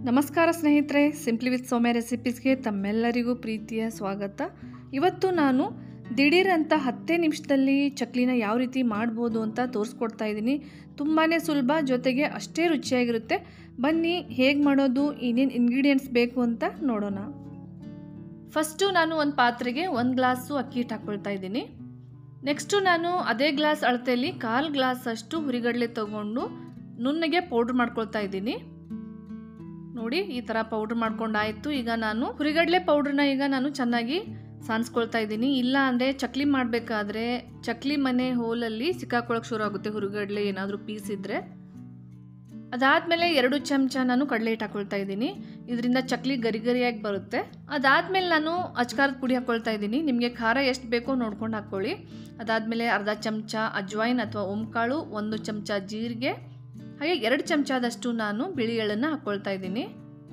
ನಮಸ್ಕಾರ ಸ್ನೇಹಿತರೆ simply with ಸೌಮ್ಯ ರೆಸಿಪೀಸ್ಗೆ ತಮ್ಮೆಲ್ಲರಿಗೂ ಪ್ರೀತಿಯ ಸ್ವಾಗತ ಇವತ್ತು ನಾನು ದಿಢೀರ್ ಅಂತ ಹತ್ತೇ ನಿಮಿಷದಲ್ಲಿ ಚಕ್ಲಿನ ಯಾವ ರೀತಿ ಮಾಡ್ಬೋದು ಅಂತ ತೋರಿಸ್ಕೊಡ್ತಾ ಇದ್ದೀನಿ ತುಂಬಾ ಸುಲಭ ಜೊತೆಗೆ ಅಷ್ಟೇ ರುಚಿಯಾಗಿರುತ್ತೆ ಬನ್ನಿ ಹೇಗೆ ಮಾಡೋದು ಏನೇನು ಇಂಗ್ರೀಡಿಯೆಂಟ್ಸ್ ಬೇಕು ಅಂತ ನೋಡೋಣ ಫಸ್ಟು ನಾನು ಒಂದು ಪಾತ್ರೆಗೆ ಒಂದು ಗ್ಲಾಸು ಅಕ್ಕಿ ಹಿಟ್ಟು ಹಾಕ್ಕೊಳ್ತಾ ಇದ್ದೀನಿ ನೆಕ್ಸ್ಟು ನಾನು ಅದೇ ಗ್ಲಾಸ್ ಅಳತೆಯಲ್ಲಿ ಕಾಲು ಗ್ಲಾಸ್ ಅಷ್ಟು ಹುರಿಗಡಲೆ ತಗೊಂಡು ನುಣ್ಣಗೆ ಪೌಡ್ರ್ ಮಾಡ್ಕೊಳ್ತಾ ಇದ್ದೀನಿ ನೋಡಿ ಈ ಥರ ಪೌಡ್ರ್ ಮಾಡ್ಕೊಂಡಾಯಿತು ಈಗ ನಾನು ಹುರಿಗಡಲೆ ಪೌಡ್ರನ್ನ ಈಗ ನಾನು ಚೆನ್ನಾಗಿ ಸಾನ್ಸ್ಕೊಳ್ತಾ ಇದ್ದೀನಿ ಇಲ್ಲ ಅಂದರೆ ಚಕ್ಲಿ ಮಾಡಬೇಕಾದ್ರೆ ಚಕ್ಲಿ ಮನೆ ಹೋಲಲ್ಲಿ ಸಿಕ್ಕಾಕೊಳಕ್ಕೆ ಶುರು ಆಗುತ್ತೆ ಹುರಿಗಡಲೆ ಏನಾದರೂ ಪೀಸ್ ಇದ್ದರೆ ಅದಾದಮೇಲೆ ಎರಡು ಚಮಚ ನಾನು ಕಡಲೆ ಹಿಟ್ಟು ಹಾಕ್ಕೊಳ್ತಾ ಇದ್ದೀನಿ ಇದರಿಂದ ಚಕ್ಲಿ ಗರಿ ಗರಿಯಾಗಿ ಬರುತ್ತೆ ಅದಾದಮೇಲೆ ನಾನು ಅಚ್ಕಾರದ ಪುಡಿ ಹಾಕ್ಕೊಳ್ತಾ ಇದ್ದೀನಿ ನಿಮಗೆ ಖಾರ ಎಷ್ಟು ಬೇಕೋ ನೋಡ್ಕೊಂಡು ಹಾಕ್ಕೊಳ್ಳಿ ಅದಾದಮೇಲೆ ಅರ್ಧ ಚಮಚ ಅಜ್ವೈನ್ ಅಥವಾ ಓಂಕಾಳು ಒಂದು ಚಮಚ ಜೀರಿಗೆ ಹಾಗೆ ಎರಡು ಚಮಚದಷ್ಟು ನಾನು ಬಿಳಿ ಎಳ್ಳನ್ನು ಹಾಕ್ಕೊಳ್ತಾ ಇದ್ದೀನಿ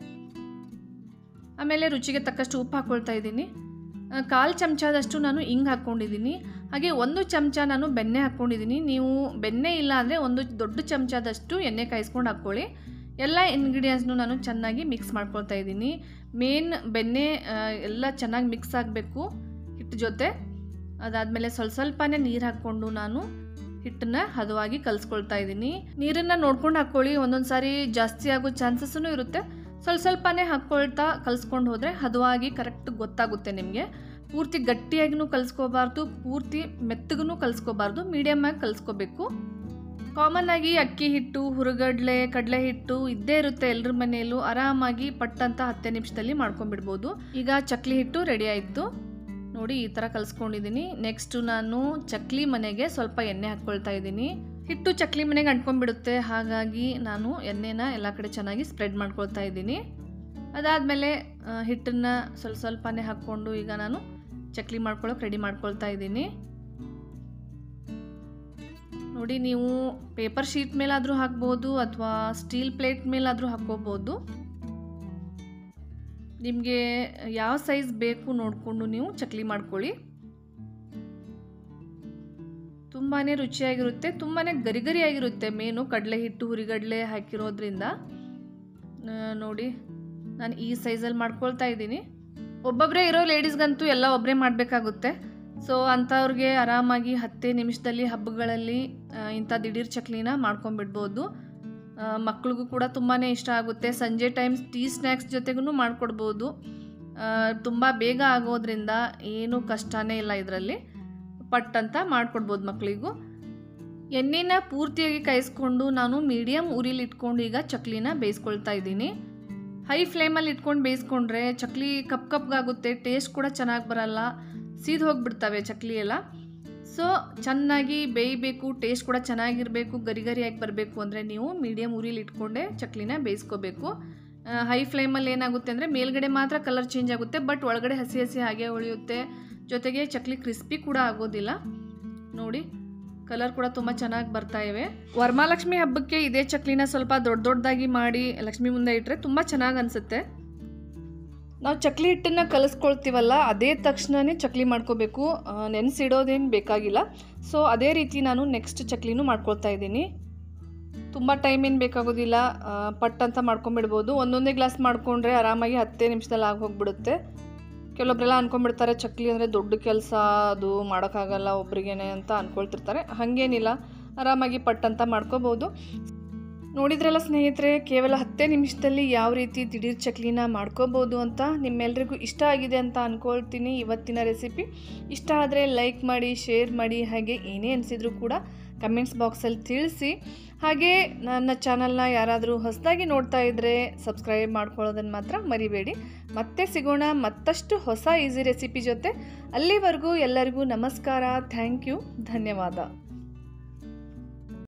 ಆಮೇಲೆ ರುಚಿಗೆ ತಕ್ಕಷ್ಟು ಉಪ್ಪು ಹಾಕ್ಕೊಳ್ತಾ ಇದ್ದೀನಿ ಕಾಲು ಚಮಚದಷ್ಟು ನಾನು ಹಿಂಗೆ ಹಾಕ್ಕೊಂಡಿದ್ದೀನಿ ಹಾಗೆ ಒಂದು ಚಮಚ ನಾನು ಬೆಣ್ಣೆ ಹಾಕ್ಕೊಂಡಿದ್ದೀನಿ ನೀವು ಬೆಣ್ಣೆ ಇಲ್ಲ ಅಂದರೆ ಒಂದು ದೊಡ್ಡ ಚಮಚದಷ್ಟು ಎಣ್ಣೆ ಕಾಯಿಸ್ಕೊಂಡು ಹಾಕ್ಕೊಳ್ಳಿ ಎಲ್ಲ ಇಂಗ್ರೀಡಿಯೆಂಟ್ಸ್ನು ನಾನು ಚೆನ್ನಾಗಿ ಮಿಕ್ಸ್ ಮಾಡ್ಕೊಳ್ತಾ ಇದ್ದೀನಿ ಮೇನ್ ಬೆಣ್ಣೆ ಎಲ್ಲ ಚೆನ್ನಾಗಿ ಮಿಕ್ಸ್ ಆಗಬೇಕು ಹಿಟ್ಟು ಜೊತೆ ಅದಾದಮೇಲೆ ಸ್ವಲ್ಪ ಸ್ವಲ್ಪನೇ ನೀರು ಹಾಕ್ಕೊಂಡು ನಾನು ಹಿಟ್ಟನ್ನ ಹದವಾಗಿ ಕಲಿಸ್ಕೊಳ್ತಾ ಇದ್ದೀನಿ ನೀರನ್ನು ನೋಡ್ಕೊಂಡು ಹಾಕ್ಕೊಳ್ಳಿ ಒಂದೊಂದು ಸಾರಿ ಜಾಸ್ತಿ ಆಗೋ ಚಾನ್ಸಸ್ಸೂ ಇರುತ್ತೆ ಸ್ವಲ್ಪ ಸ್ವಲ್ಪನೇ ಹಾಕ್ಕೊಳ್ತಾ ಕಲಿಸ್ಕೊಂಡು ಹೋದರೆ ಹದವಾಗಿ ಕರೆಕ್ಟ್ ಗೊತ್ತಾಗುತ್ತೆ ನಿಮಗೆ ಪೂರ್ತಿ ಗಟ್ಟಿಯಾಗಿನೂ ಕಲಿಸ್ಕೋಬಾರ್ದು ಪೂರ್ತಿ ಮೆತ್ತಗೂ ಕಲಿಸ್ಕೋಬಾರ್ದು ಮೀಡಿಯಮ್ಮಾಗಿ ಕಲಿಸ್ಕೋಬೇಕು ಕಾಮನ್ ಆಗಿ ಅಕ್ಕಿ ಹಿಟ್ಟು ಹುರುಗಡ್ಲೆ ಕಡಲೆ ಹಿಟ್ಟು ಇದ್ದೇ ಇರುತ್ತೆ ಎಲ್ಲರ ಮನೆಯಲ್ಲೂ ಆರಾಮಾಗಿ ಪಟ್ಟಂತ ಹತ್ತೇ ನಿಮಿಷದಲ್ಲಿ ಮಾಡ್ಕೊಂಡ್ಬಿಡ್ಬೋದು ಈಗ ಚಕ್ಲಿ ಹಿಟ್ಟು ರೆಡಿ ಆಯಿತು ನೋಡಿ ಈ ಥರ ಕಲಿಸ್ಕೊಂಡಿದ್ದೀನಿ ನೆಕ್ಸ್ಟು ನಾನು ಚಕ್ಲಿ ಮನೆಗೆ ಸ್ವಲ್ಪ ಎಣ್ಣೆ ಹಾಕ್ಕೊಳ್ತಾ ಇದ್ದೀನಿ ಹಿಟ್ಟು ಚಕ್ಲಿ ಮನೆಗೆ ಅಂಟ್ಕೊಂಡ್ಬಿಡುತ್ತೆ ಹಾಗಾಗಿ ನಾನು ಎಣ್ಣೆನ ಎಲ್ಲ ಕಡೆ ಚೆನ್ನಾಗಿ ಸ್ಪ್ರೆಡ್ ಮಾಡ್ಕೊಳ್ತಾ ಇದ್ದೀನಿ ಅದಾದಮೇಲೆ ಹಿಟ್ಟನ್ನು ಸ್ವಲ್ಪ ಸ್ವಲ್ಪನೇ ಹಾಕ್ಕೊಂಡು ಈಗ ನಾನು ಚಕ್ಲಿ ಮಾಡ್ಕೊಳ್ಳೋಕೆ ರೆಡಿ ಮಾಡ್ಕೊಳ್ತಾ ಇದ್ದೀನಿ ನೋಡಿ ನೀವು ಪೇಪರ್ ಶೀಟ್ ಮೇಲಾದರೂ ಹಾಕ್ಬೋದು ಅಥವಾ ಸ್ಟೀಲ್ ಪ್ಲೇಟ್ ಮೇಲಾದರೂ ಹಾಕ್ಕೋಬೋದು ನಿಮಗೆ ಯಾವ ಸೈಜ್ ಬೇಕು ನೋಡಿಕೊಂಡು ನೀವು ಚಕ್ಲಿ ಮಾಡ್ಕೊಳ್ಳಿ ತುಂಬಾ ರುಚಿಯಾಗಿರುತ್ತೆ ತುಂಬಾ ಗರಿ ಗರಿಯಾಗಿರುತ್ತೆ ಮೇನು ಕಡಲೆ ಹಿಟ್ಟು ಹುರಿಗಡಲೆ ಹಾಕಿರೋದ್ರಿಂದ ನೋಡಿ ನಾನು ಈ ಸೈಜಲ್ಲಿ ಮಾಡ್ಕೊಳ್ತಾ ಇದ್ದೀನಿ ಒಬ್ಬೊಬ್ಬರೇ ಇರೋ ಲೇಡೀಸ್ಗಂತೂ ಎಲ್ಲ ಒಬ್ಬರೇ ಮಾಡಬೇಕಾಗುತ್ತೆ ಸೊ ಅಂಥವ್ರಿಗೆ ಆರಾಮಾಗಿ ಹತ್ತೇ ನಿಮಿಷದಲ್ಲಿ ಹಬ್ಬಗಳಲ್ಲಿ ಇಂಥ ದಿಢೀರ್ ಚಕ್ಲಿನ ಮಾಡ್ಕೊಂಬಿಡ್ಬೋದು ಮಕ್ಳಿಗೂ ಕೂಡ ತುಂಬಾ ಇಷ್ಟ ಆಗುತ್ತೆ ಸಂಜೆ ಟೈಮ್ಸ್ ಟೀ ಸ್ನ್ಯಾಕ್ಸ್ ಜೊತೆಗೂ ಮಾಡಿಕೊಡ್ಬೋದು ತುಂಬ ಬೇಗ ಆಗೋದ್ರಿಂದ ಏನೂ ಕಷ್ಟನೇ ಇಲ್ಲ ಇದರಲ್ಲಿ ಪಟ್ ಅಂತ ಮಾಡಿಕೊಡ್ಬೋದು ಮಕ್ಕಳಿಗೂ ಎಣ್ಣೆನ ಪೂರ್ತಿಯಾಗಿ ಕಾಯಿಸ್ಕೊಂಡು ನಾನು ಮೀಡಿಯಮ್ ಉರಿಲಿ ಇಟ್ಕೊಂಡು ಈಗ ಚಕ್ಲಿನ ಬೇಯಿಸ್ಕೊಳ್ತಾ ಇದ್ದೀನಿ ಹೈ ಫ್ಲೇಮಲ್ಲಿ ಇಟ್ಕೊಂಡು ಬೇಯಿಸ್ಕೊಂಡ್ರೆ ಚಕ್ಲಿ ಕಪ್ ಕಪ್ಗಾಗುತ್ತೆ ಟೇಸ್ಟ್ ಕೂಡ ಚೆನ್ನಾಗಿ ಬರಲ್ಲ ಸೀದ್ ಹೋಗಿಬಿಡ್ತವೆ ಚಕ್ಲಿ ಎಲ್ಲ ಸೊ ಚೆನ್ನಾಗಿ ಬೇಯಬೇಕು ಟೇಸ್ಟ್ ಕೂಡ ಚೆನ್ನಾಗಿರಬೇಕು ಗರಿ ಗರಿಯಾಗಿ ಬರಬೇಕು ಅಂದರೆ ನೀವು ಮೀಡಿಯಮ್ ಉರಿಲಿ ಇಟ್ಕೊಂಡೆ ಚಕ್ಲಿನ ಬೇಯಿಸ್ಕೋಬೇಕು ಹೈ ಫ್ಲೇಮಲ್ಲಿ ಏನಾಗುತ್ತೆ ಅಂದರೆ ಮೇಲ್ಗಡೆ ಮಾತ್ರ ಕಲರ್ ಚೇಂಜ್ ಆಗುತ್ತೆ ಬಟ್ ಒಳಗಡೆ ಹಸಿ ಹಸಿ ಹಾಗೆ ಉಳಿಯುತ್ತೆ ಜೊತೆಗೆ ಚಕ್ಲಿ ಕ್ರಿಸ್ಪಿ ಕೂಡ ಆಗೋದಿಲ್ಲ ನೋಡಿ ಕಲರ್ ಕೂಡ ತುಂಬ ಚೆನ್ನಾಗಿ ಬರ್ತಾ ಇವೆ ವರಮಹಾಲಕ್ಷ್ಮಿ ಹಬ್ಬಕ್ಕೆ ಇದೇ ಚಕ್ಲಿನ ಸ್ವಲ್ಪ ದೊಡ್ಡ ದೊಡ್ಡದಾಗಿ ಮಾಡಿ ಲಕ್ಷ್ಮಿ ಮುಂದೆ ಇಟ್ಟರೆ ತುಂಬ ಚೆನ್ನಾಗಿ ಅನಿಸುತ್ತೆ ನಾವು ಚಕ್ಲಿ ಹಿಟ್ಟನ್ನು ಕಲಿಸ್ಕೊಳ್ತೀವಲ್ಲ ಅದೇ ತಕ್ಷಣವೇ ಚಕ್ಲಿ ಮಾಡ್ಕೋಬೇಕು ನೆನೆಸಿಡೋದೇನು ಬೇಕಾಗಿಲ್ಲ ಸೊ ಅದೇ ರೀತಿ ನಾನು ನೆಕ್ಸ್ಟ್ ಚಕ್ಲಿನೂ ಮಾಡ್ಕೊಳ್ತಾ ಇದ್ದೀನಿ ತುಂಬ ಟೈಮ್ ಏನು ಬೇಕಾಗೋದಿಲ್ಲ ಪಟ್ ಅಂತ ಮಾಡ್ಕೊಂಬಿಡ್ಬೋದು ಒಂದೊಂದೇ ಗ್ಲಾಸ್ ಮಾಡಿಕೊಂಡ್ರೆ ಆರಾಮಾಗಿ ಹತ್ತೇ ನಿಮಿಷದಲ್ಲಿ ಆಗಿ ಹೋಗ್ಬಿಡುತ್ತೆ ಕೆಲವೊಬ್ಬರೆಲ್ಲ ಅನ್ಕೊಂಡ್ಬಿಡ್ತಾರೆ ಚಕ್ಲಿ ಅಂದರೆ ದೊಡ್ಡ ಕೆಲಸ ಅದು ಮಾಡೋಕ್ಕಾಗಲ್ಲ ಒಬ್ರಿಗೇನೆ ಅಂತ ಅಂದ್ಕೊಳ್ತಿರ್ತಾರೆ ಹಾಗೇನಿಲ್ಲ ಆರಾಮಾಗಿ ಪಟ್ ಅಂತ ಮಾಡ್ಕೋಬೋದು ನೋಡಿದ್ರಲ್ಲ ಸ್ನೇಹಿತರೆ ಕೇವಲ ಹತ್ತೇ ನಿಮಿಷದಲ್ಲಿ ಯಾವ ರೀತಿ ದಿಢೀರ್ ಚಕ್ಲಿನ ಮಾಡ್ಕೋಬೋದು ಅಂತ ನಿಮ್ಮೆಲ್ರಿಗೂ ಇಷ್ಟ ಆಗಿದೆ ಅಂತ ಅಂದ್ಕೊಳ್ತೀನಿ ಇವತ್ತಿನ ರೆಸಿಪಿ ಇಷ್ಟ ಆದರೆ ಲೈಕ್ ಮಾಡಿ ಶೇರ್ ಮಾಡಿ ಹಾಗೆ ಏನೇ ಅನಿಸಿದ್ರು ಕೂಡ ಕಮೆಂಟ್ಸ್ ಬಾಕ್ಸಲ್ಲಿ ತಿಳಿಸಿ ಹಾಗೆ ನನ್ನ ಚಾನಲ್ನ ಯಾರಾದರೂ ಹೊಸದಾಗಿ ನೋಡ್ತಾ ಇದ್ದರೆ ಸಬ್ಸ್ಕ್ರೈಬ್ ಮಾಡ್ಕೊಳ್ಳೋದನ್ನು ಮಾತ್ರ ಮರಿಬೇಡಿ ಮತ್ತೆ ಸಿಗೋಣ ಮತ್ತಷ್ಟು ಹೊಸ ಈಸಿ ರೆಸಿಪಿ ಜೊತೆ ಅಲ್ಲಿವರೆಗೂ ಎಲ್ಲರಿಗೂ ನಮಸ್ಕಾರ ಥ್ಯಾಂಕ್ ಯು ಧನ್ಯವಾದ